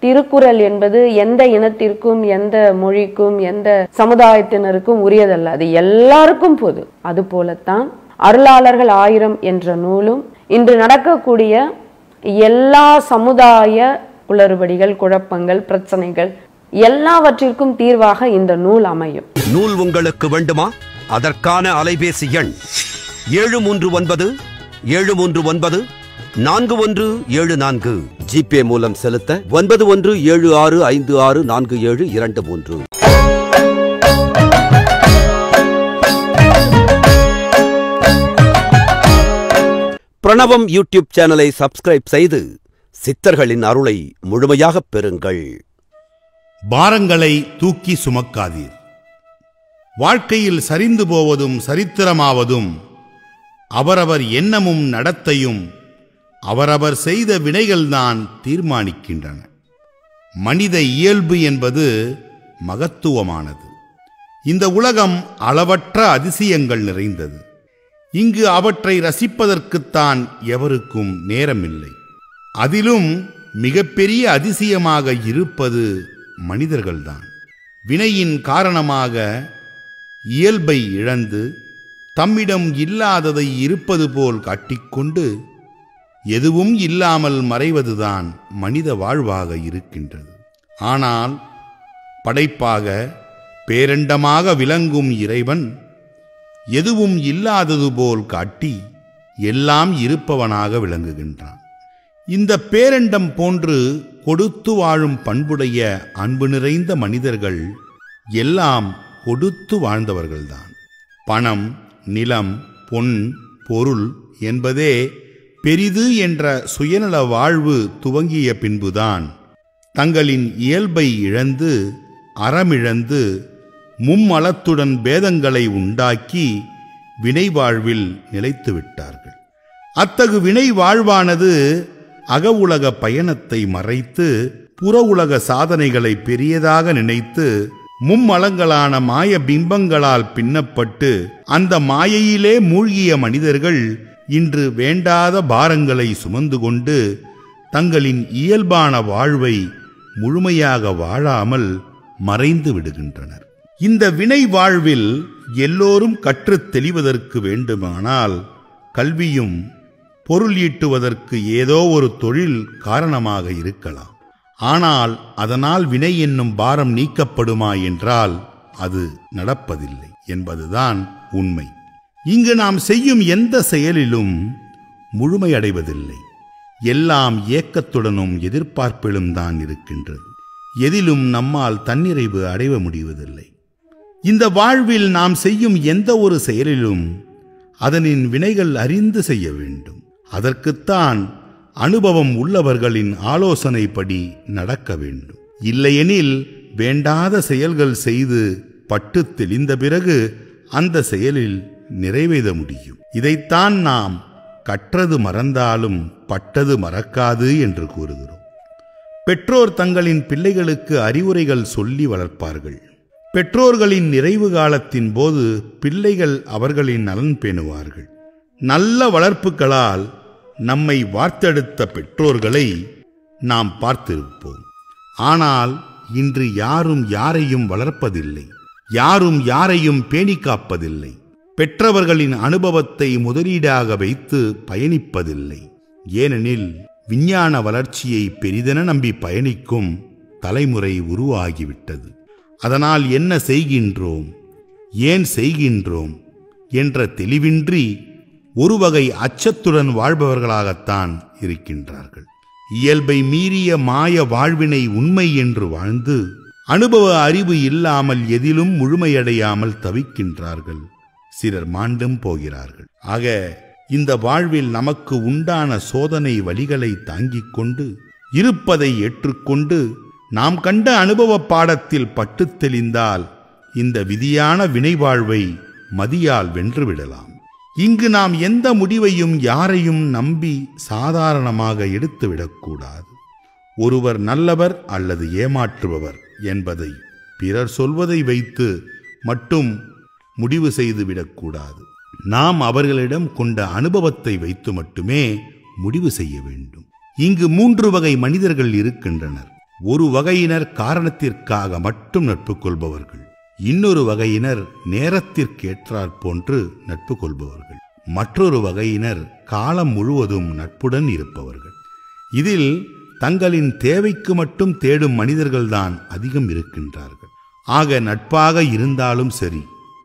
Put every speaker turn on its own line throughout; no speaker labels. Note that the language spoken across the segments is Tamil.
திருக்குறள் என்பது எந்த இனத்திற்கும் எந்த மொழிக்கும் எந்த சமுதாயத்தினருக்கும் உரியதல்ல அது எல்லாருக்கும் பொது அது போலத்தான் அருளாளர்கள் ஆயிரம் என்ற நூலும் இன்று நடக்கக்கூடிய எல்லா சமுதாய குளறுபடிகள் குழப்பங்கள் பிரச்சனைகள் எல்லாவற்றிற்கும் தீர்வாக இந்த நூல் அமையும்
நூல் உங்களுக்கு வேண்டுமா அதற்கான அலைபேசி எண் ஏழு மூன்று ஒன்பது ஏழு மூன்று ஒன்பது நான்கு ஒன்று ஏழு நான்கு ஜிபே மூலம் செலுத்த ஒன்பது ஒன்று ஏழு ஆறு ஐந்து ஆறு நான்கு ஏழு இரண்டு மூன்று பிரணவம் யூடியூப் சேனலை சப்ஸ்கிரைப் செய்து சித்தர்களின் அருளை முழுமையாகப் பெறுங்கள்
பாரங்களை தூக்கி சுமக்காதீர் வாழ்க்கையில் சரிந்து போவதும் சரித்திரமாவதும் அவரவர் எண்ணமும் நடத்தையும் அவரவர் செய்த வினைகள்தான் தீர்மானிக்கின்றன மனித இயல்பு என்பது மகத்துவமானது இந்த உலகம் அளவற்ற அதிசயங்கள் நிறைந்தது இங்கு அவற்றை ரசிப்பதற்குத்தான் எவருக்கும் நேரமில்லை அதிலும் மிகப்பெரிய அதிசயமாக இருப்பது மனிதர்கள்தான் வினையின் காரணமாக இயல்பை இழந்து தம்மிடம் இல்லாததை இருப்பது போல் காட்டிக்கொண்டு எதுவும் இல்லாமல் மறைவதுதான் மனித வாழ்வாக இருக்கின்றது ஆனால் படைப்பாக பேரண்டமாக விளங்கும் இறைவன் எதுவும் இல்லாதது போல் காட்டி எல்லாம் இருப்பவனாக விளங்குகின்றான் இந்த பேரண்டம் போன்று கொடுத்து வாழும் பண்புடைய அன்பு நிறைந்த மனிதர்கள் எல்லாம் கொடுத்து வாழ்ந்தவர்கள்தான் பணம் நிலம் பொன் பொருள் என்பதே பெரிது என்ற சுயநல வாழ்வு துவங்கிய பின்புதான் தங்களின் இயல்பை இழந்து அறமிழந்து மும்மலத்துடன் பேதங்களை உண்டாக்கி வினை வாழ்வில் நிலைத்து விட்டார்கள் அத்தகு வினை வாழ்வானது அக உலக பயணத்தை மறைத்து புற உலக சாதனைகளை பெரியதாக நினைத்து மும்மலங்களான மாய பிம்பங்களால் பின்னப்பட்டு அந்த மாயையிலே மூழ்கிய மனிதர்கள் இன்று வேண்டாத பாரங்களை சுமந்து கொண்டு தங்களின் இயல்பான வாழ்வை முழுமையாக வாழாமல் மறைந்து விடுகின்றனர் இந்த வினை வாழ்வில் எல்லோரும் கற்றுத் தெளிவதற்கு வேண்டுமானால் கல்வியும் பொருள் ஈட்டுவதற்கு ஏதோ ஒரு தொழில் காரணமாக இருக்கலாம் ஆனால் அதனால் வினை என்னும் பாரம் நீக்கப்படுமா என்றால் அது நடப்பதில்லை என்பதுதான் உண்மை இங்கு நாம் செய்யும் எந்த செயலிலும் முழுமையடைவதில்லை எல்லாம் ஏக்கத்துடனும் எதிர்பார்ப்பிலும் தான் இருக்கின்றது எதிலும் நம்மால் தன்னிறைவு அடைவ முடிவதில்லை இந்த வாழ்வில் நாம் செய்யும் எந்த ஒரு செயலிலும் அதனின் வினைகள் அறிந்து செய்ய வேண்டும் அதற்குத்தான் அனுபவம் உள்ளவர்களின் ஆலோசனைப்படி நடக்க வேண்டும் இல்லையெனில் வேண்டாத செயல்கள் செய்து பட்டு தெளிந்த பிறகு அந்த செயலில் நிறைவேற முடியும் இதைத்தான் நாம் கற்றது மறந்தாலும் பட்டது மறக்காது என்று கூறுகிறோம் பெற்றோர் தங்களின் பிள்ளைகளுக்கு அறிவுரைகள் சொல்லி வளர்ப்பார்கள் பெற்றோர்களின் நிறைவு காலத்தின் போது பிள்ளைகள் அவர்களின் நலன் பேணுவார்கள் நல்ல வளர்ப்புகளால் நம்மை வார்த்தெடுத்த பெற்றோர்களை நாம் பார்த்திருப்போம் ஆனால் இன்று யாரும் யாரையும் வளர்ப்பதில்லை யாரும் யாரையும் பேணி காப்பதில்லை பெற்றவர்களின் அனுபவத்தை முதலீடாக வைத்து பயணிப்பதில்லை ஏனெனில் விஞ்ஞான வளர்ச்சியை பெரிதென நம்பி பயணிக்கும் தலைமுறை உருவாகிவிட்டது அதனால் என்ன செய்கின்றோம் ஏன் செய்கின்றோம் என்ற தெளிவின்றி ஒரு வகை அச்சத்துடன் வாழ்பவர்களாகத்தான் இருக்கின்றார்கள் இயல்பை மீறிய மாய வாழ்வினை உண்மை என்று வாழ்ந்து அனுபவ அறிவு இல்லாமல் எதிலும் முழுமையடையாமல் தவிக்கின்றார்கள் சிலர் மாண்டும் போகிறார்கள் ஆக இந்த வாழ்வில் நமக்கு உண்டான சோதனை வழிகளை தாங்கிக் கொண்டு இருப்பதை ஏற்றுக்கொண்டு நாம் கண்ட அனுபவ பாடத்தில் பட்டுத் தெளிந்தால் இந்த விதியான வினை வாழ்வை மதியால் வென்றுவிடலாம் இங்கு நாம் எந்த முடிவையும் யாரையும் நம்பி சாதாரணமாக எடுத்துவிடக்கூடாது ஒருவர் நல்லவர் அல்லது ஏமாற்றுபவர் என்பதை பிறர் சொல்வதை வைத்து மட்டும் முடிவு செய்துவிடக்கூடாது நாம் அவர்களிடம் கொண்ட அனுபவத்தை வைத்து மட்டுமே முடிவு செய்ய வேண்டும் இங்கு மூன்று வகை மனிதர்கள் இருக்கின்றனர் ஒரு வகையினர் காரணத்திற்காக மட்டும் நட்பு கொள்பவர்கள் இன்னொரு வகையினர் நேரத்திற்கேற்றாற் போன்று நட்பு கொள்பவர்கள் மற்றொரு வகையினர் காலம் முழுவதும் நட்புடன் இருப்பவர்கள் இதில் தங்களின் தேவைக்கு மட்டும் தேடும் மனிதர்கள்தான் அதிகம் இருக்கின்றார்கள் ஆக நட்பாக இருந்தாலும் சரி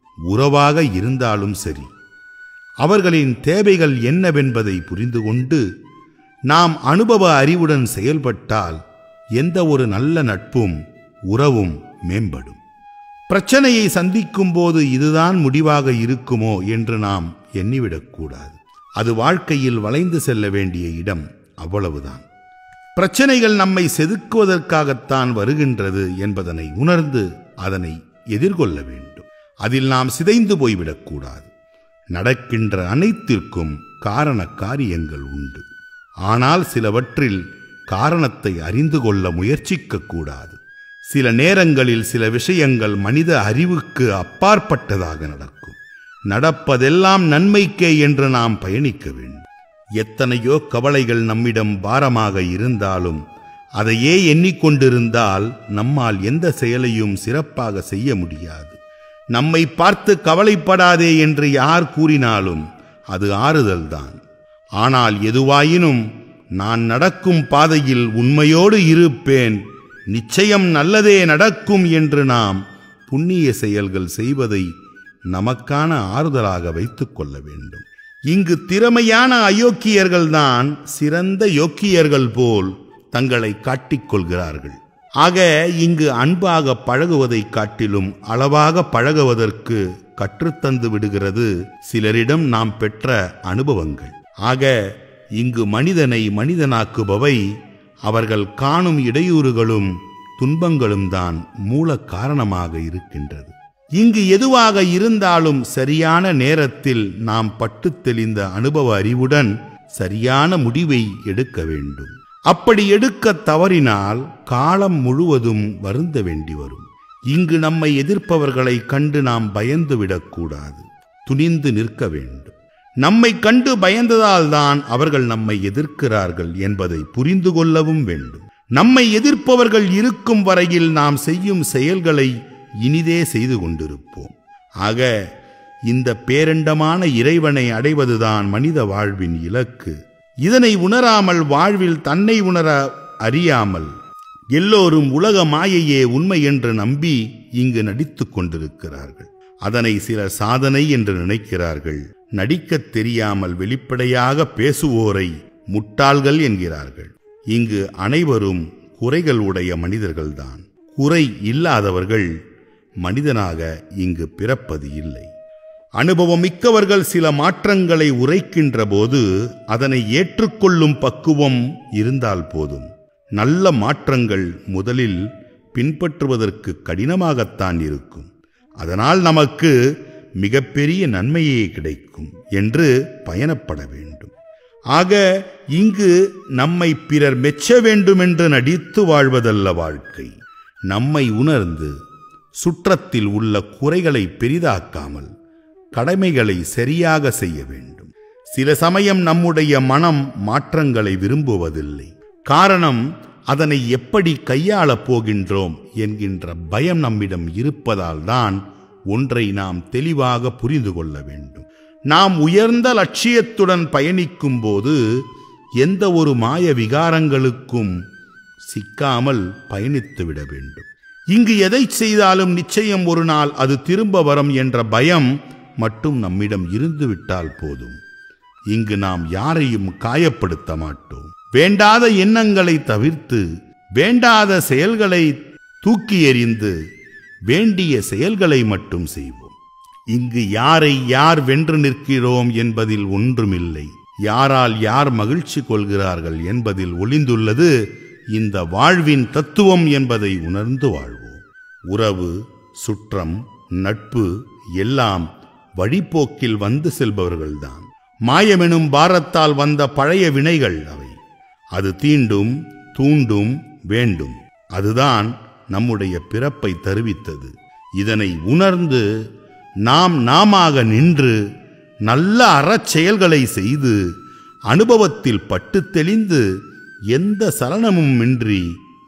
உறவாக இருந்தாலும் சரி அவர்களின் தேவைகள் என்னவென்பதை புரிந்து கொண்டு நாம் அனுபவ அறிவுடன் செயல்பட்டால் எந்த ஒரு நல்ல நட்பும் உறவும் மேம்படும் பிரச்சனையை சந்திக்கும் போது இதுதான் முடிவாக இருக்குமோ என்று நாம் எண்ணிவிடக்கூடாது அது வாழ்க்கையில் வளைந்து செல்ல வேண்டிய இடம் அவ்வளவுதான் பிரச்சனைகள் நம்மை செதுக்குவதற்காகத்தான் வருகின்றது என்பதனை உணர்ந்து அதனை எதிர்கொள்ள வேண்டும் அதில் நாம் சிதைந்து போய்விடக்கூடாது நடக்கின்ற அனைத்திற்கும் காரண காரியங்கள் உண்டு ஆனால் சிலவற்றில் காரணத்தை அறிந்து கொள்ள முயற்சிக்க கூடாது சில நேரங்களில் சில விஷயங்கள் மனித அறிவுக்கு அப்பாற்பட்டதாக நடக்கும் நடப்பதெல்லாம் நன்மைக்கே என்று நாம் பயணிக்க வேண்டும் எத்தனையோ கவலைகள் நம்மிடம் பாரமாக இருந்தாலும் அதையே எண்ணிக்கொண்டிருந்தால் நம்மால் எந்த செயலையும் சிறப்பாக செய்ய முடியாது நம்மை பார்த்து கவலைப்படாதே என்று யார் கூறினாலும் அது ஆறுதல்தான் ஆனால் எதுவாயினும் நான் நடக்கும் பாதையில் உண்மையோடு இருப்பேன் நிச்சயம் நல்லதே நடக்கும் என்று நாம் புண்ணிய செயல்கள் செய்வதை நமக்கான ஆறுதலாக வைத்துக் கொள்ள வேண்டும் இங்கு திறமையான அயோக்கியர்கள்தான் சிறந்த யோக்கியர்கள் போல் தங்களை காட்டிக் கொள்கிறார்கள் ஆக இங்கு அன்பாக பழகுவதைக் காட்டிலும் அளவாக பழகுவதற்கு கற்றுத்தந்து விடுகிறது சிலரிடம் நாம் பெற்ற அனுபவங்கள் ஆக இங்கு மனிதனை மனிதனாக்குபவை அவர்கள் காணும் இடையூறுகளும் துன்பங்களும் தான் மூல காரணமாக இருக்கின்றது இங்கு எதுவாக இருந்தாலும் சரியான நேரத்தில் நாம் பட்டுத் தெளிந்த அனுபவ அறிவுடன் சரியான முடிவை எடுக்க வேண்டும் அப்படி எடுக்க தவறினால் காலம் முழுவதும் வருந்த வேண்டி வரும் இங்கு நம்மை எதிர்ப்பவர்களை கண்டு நாம் பயந்து விடக்கூடாது துணிந்து நிற்க வேண்டும் நம்மை கண்டு பயந்ததால் தான் அவர்கள் நம்மை எதிர்க்கிறார்கள் என்பதை புரிந்து கொள்ளவும் வேண்டும் நம்மை எதிர்ப்பவர்கள் இருக்கும் வரையில் நாம் செய்யும் செயல்களை இனிதே செய்து கொண்டிருப்போம் ஆக இந்த பேரண்டமான இறைவனை அடைவதுதான் மனித வாழ்வின் இலக்கு இதனை உணராமல் வாழ்வில் தன்னை உணர அறியாமல் எல்லோரும் உலக மாயையே உண்மை என்று நம்பி இங்கு நடித்துக் கொண்டிருக்கிறார்கள் அதனை சிலர் சாதனை என்று நினைக்கிறார்கள் நடிக்கத் தெரியாமல் வெளிப்படையாக பேசுவோரை முட்டாள்கள் என்கிறார்கள் இங்கு அனைவரும் குறைகள் உடைய மனிதர்கள்தான் குறை இல்லாதவர்கள் மனிதனாக இங்கு பிறப்பது இல்லை அனுபவம் மிக்கவர்கள் சில மாற்றங்களை உரைக்கின்ற போது அதனை ஏற்றுக்கொள்ளும் பக்குவம் இருந்தால் போதும் நல்ல மாற்றங்கள் முதலில் பின்பற்றுவதற்கு கடினமாகத்தான் இருக்கும் அதனால் நமக்கு மிகப்பெரிய நன்மையே கிடைக்கும் என்று பயணப்பட வேண்டும் ஆக இங்கு நம்மை பிறர் மெச்ச வேண்டுமென்று நடித்து வாழ்வதல்ல வாழ்க்கை நம்மை உணர்ந்து சுற்றத்தில் உள்ள குறைகளை பெரிதாக்காமல் கடமைகளை சரியாக செய்ய வேண்டும் சில சமயம் நம்முடைய மனம் மாற்றங்களை விரும்புவதில்லை காரணம் அதனை எப்படி கையாளப் போகின்றோம் என்கின்ற பயம் நம்மிடம் இருப்பதால் தான் ஒன்றை நாம் தெளிவாக புரிந்து கொள்ள வேண்டும் நாம் உயர்ந்த லட்சியத்துடன் பயணிக்கும் போது எந்த ஒரு மாய விகாரங்களுக்கும் சிக்காமல் பயணித்துவிட வேண்டும் இங்கு எதை செய்தாலும் நிச்சயம் ஒரு நாள் அது திரும்ப வரும் என்ற பயம் மட்டும் நம்மிடம் இருந்துவிட்டால் போதும் இங்கு நாம் யாரையும் காயப்படுத்த மாட்டோம் வேண்டாத எண்ணங்களை தவிர்த்து வேண்டாத செயல்களை தூக்கி எறிந்து வேண்டிய செயல்களை மட்டும் செய்வோம் இங்கு யாரை யார் வென்று நிற்கிறோம் என்பதில் ஒன்றுமில்லை யாரால் யார் மகிழ்ச்சி கொள்கிறார்கள் என்பதில் ஒளிந்துள்ளது இந்த வாழ்வின் தத்துவம் என்பதை உணர்ந்து வாழ்வோம் உறவு சுற்றம் நட்பு எல்லாம் வழிப்போக்கில் வந்து செல்பவர்கள்தான் மாயமெனும் பாரத்தால் வந்த பழைய வினைகள் அவை அது தீண்டும் தூண்டும் வேண்டும் அதுதான் நம்முடைய பிறப்பை தருவித்தது இதனை உணர்ந்து நாம் நாமாக நின்று நல்ல அறச்செயல்களை செய்து அனுபவத்தில் பட்டு தெளிந்து எந்த சலனமும் இன்றி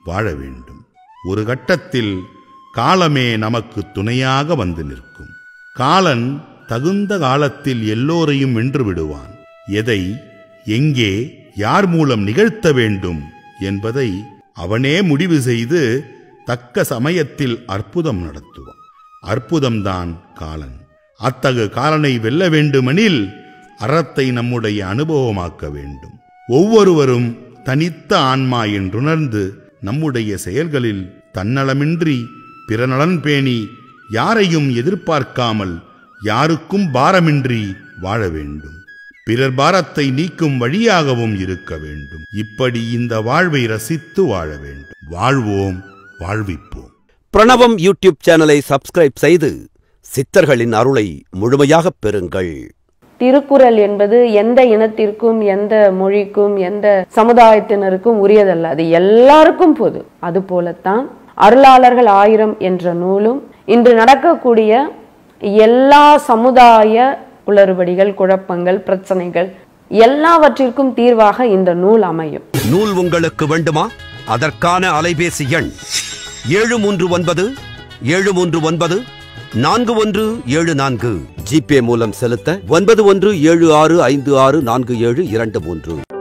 வாழ வேண்டும் ஒரு கட்டத்தில் காலமே நமக்கு துணையாக வந்து நிற்கும் காலன் தகுந்த காலத்தில் எல்லோரையும் வென்று விடுவான் எதை எங்கே யார் மூலம் நிகழ்த்த வேண்டும் என்பதை அவனே முடிவு செய்து தக்க சமயத்தில் அற்புதம் நடத்துவான் அற்புதம்தான் காலன் அத்தகு காலனை வெல்ல வேண்டுமெனில் அறத்தை நம்முடைய அனுபவமாக்க வேண்டும் ஒவ்வொருவரும் தனித்த ஆன்மா என்றுணர்ந்து நம்முடைய செயல்களில் தன்னலமின்றி பிறநலன் பேணி யாரையும் எதிர்பார்க்காமல் யாருக்கும் பாரமின்றி வாழ வேண்டும் பிறர் பாரத்தை நீக்கும் வழியாகவும் இருக்க வேண்டும் இப்படி இந்த வாழ்வை ரசித்து வாழ வேண்டும் வாழ்வோம் வாழ்விப்போம்
பிரணவம் யூடியூப் சேனலை சப்ஸ்கிரைப் செய்து சித்தர்களின் அருளை முழுமையாகப் பெறுங்கள்
திருக்குறள் என்பது எந்த இனத்திற்கும் எந்த மொழிக்கும் எந்த சமுதாயத்தினருக்கும் உரியதல்ல அது எல்லாருக்கும் பொது அது போலத்தான் அருளாளர்கள் ஆயிரம் என்ற நூலும் இன்று நடக்கக்கூடிய எல்லா சமுதாய குளறுபடிகள் குழப்பங்கள் பிரச்சனைகள் எல்லாவற்றிற்கும் தீர்வாக இந்த நூல் அமையும்
நூல் உங்களுக்கு வேண்டுமா அதற்கான அலைபேசி எண் ஏழு மூன்று ஒன்பது ஏழு மூன்று ஒன்பது நான்கு ஒன்று ஏழு நான்கு ஜிபே மூலம் செலுத்த ஒன்பது ஒன்று ஏழு ஆறு ஐந்து ஆறு நான்கு ஏழு இரண்டு மூன்று